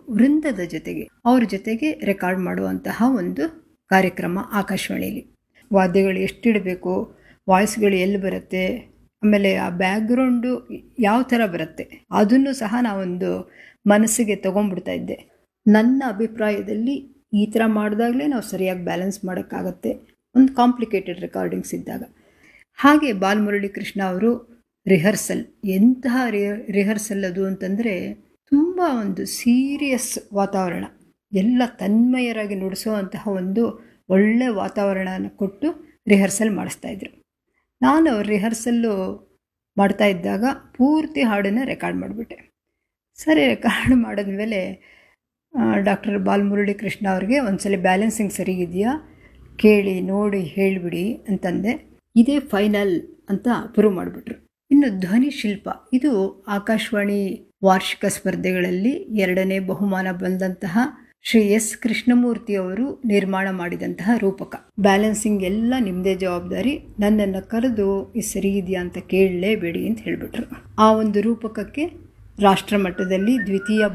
ವೃಂದದ ಜೊತೆಗೆ ಅವ್ರ ಜೊತೆಗೆ ರೆಕಾರ್ಡ್ ಮಾಡುವಂತಹ ಒಂದು ಕಾರ್ಯಕ್ರಮ ಆಕಾಶವಾಣಿಯಲ್ಲಿ ವಾದ್ಯಗಳು ಎಷ್ಟಿಡಬೇಕು ವಾಯ್ಸ್ಗಳು ಎಲ್ಲಿ ಬರುತ್ತೆ ಆಮೇಲೆ ಆ ಬ್ಯಾಕ್ಗ್ರೌಂಡು ಯಾವ ಥರ ಬರುತ್ತೆ ಅದನ್ನು ಸಹ ನಾವೊಂದು ಮನಸ್ಸಿಗೆ ತೊಗೊಂಡ್ಬಿಡ್ತಾ ಇದ್ದೆ ನನ್ನ ಅಭಿಪ್ರಾಯದಲ್ಲಿ ಈ ಥರ ಮಾಡಿದಾಗಲೇ ನಾವು ಸರಿಯಾಗಿ ಬ್ಯಾಲೆನ್ಸ್ ಮಾಡೋಕ್ಕಾಗತ್ತೆ ಒಂದು ಕಾಂಪ್ಲಿಕೇಟೆಡ್ ರೆಕಾರ್ಡಿಂಗ್ಸ್ ಇದ್ದಾಗ ಹಾಗೆ ಬಾಲಮುರಳಿ ಕೃಷ್ಣ ಅವರು ರಿಹರ್ಸಲ್ ಎಂತಹ ರಿಹರ್ಸಲ್ ಅದು ಅಂತಂದರೆ ತುಂಬ ಒಂದು ಸೀರಿಯಸ್ ವಾತಾವರಣ ಎಲ್ಲ ತನ್ಮಯರಾಗಿ ನುಡಿಸುವಂತಹ ಒಂದು ಒಳ್ಳೆ ವಾತಾವರಣನ ಕೊಟ್ಟು ರಿಹರ್ಸಲ್ ಮಾಡಿಸ್ತಾಯಿದ್ರು ನಾನು ರಿಹರ್ಸಲ್ಲು ಮಾಡ್ತಾ ಇದ್ದಾಗ ಪೂರ್ತಿ ಹಾಡನ್ನು ರೆಕಾರ್ಡ್ ಮಾಡಿಬಿಟ್ಟೆ ಸರಿ ರೆಕಾರ್ಡ್ ಮಾಡಿದ್ಮೇಲೆ ಡಾಕ್ಟರ್ ಬಾಲಮುರಳಿ ಕೃಷ್ಣ ಅವ್ರಿಗೆ ಒಂದ್ಸಲ ಬ್ಯಾಲೆನ್ಸಿಂಗ್ ಸರಿಗಿದೆಯಾ ಕೇಳಿ ನೋಡಿ ಹೇಳಿಬಿಡಿ ಅಂತಂದೆ ಇದೇ ಫೈನಲ್ ಅಂತ ಪ್ರೂವ್ ಮಾಡಿಬಿಟ್ರು ಇನ್ನು ಧ್ವನಿ ಶಿಲ್ಪ ಇದು ಆಕಾಶವಾಣಿ ವಾರ್ಷಿಕ ಸ್ಪರ್ಧೆಗಳಲ್ಲಿ ಎರಡನೇ ಬಹುಮಾನ ಬಂದಂತಹ ಶ್ರೀ ಎಸ್ ಕೃಷ್ಣಮೂರ್ತಿ ಅವರು ನಿರ್ಮಾಣ ಮಾಡಿದಂತಹ ರೂಪಕ ಬ್ಯಾಲೆನ್ಸಿಂಗ್ ಎಲ್ಲ ನಿಮ್ಮದೇ ಜವಾಬ್ದಾರಿ ನನ್ನನ್ನು ಕರೆದು ಇದು ಸರಿ ಇದೆಯಾ ಅಂತ ಕೇಳಲೇಬೇಡಿ ಅಂತ ಹೇಳಿಬಿಟ್ರು ಆ ಒಂದು ರೂಪಕಕ್ಕೆ ರಾಷ್ಟ್ರ ಮಟ್ಟದಲ್ಲಿ ದ್ವಿತೀಯ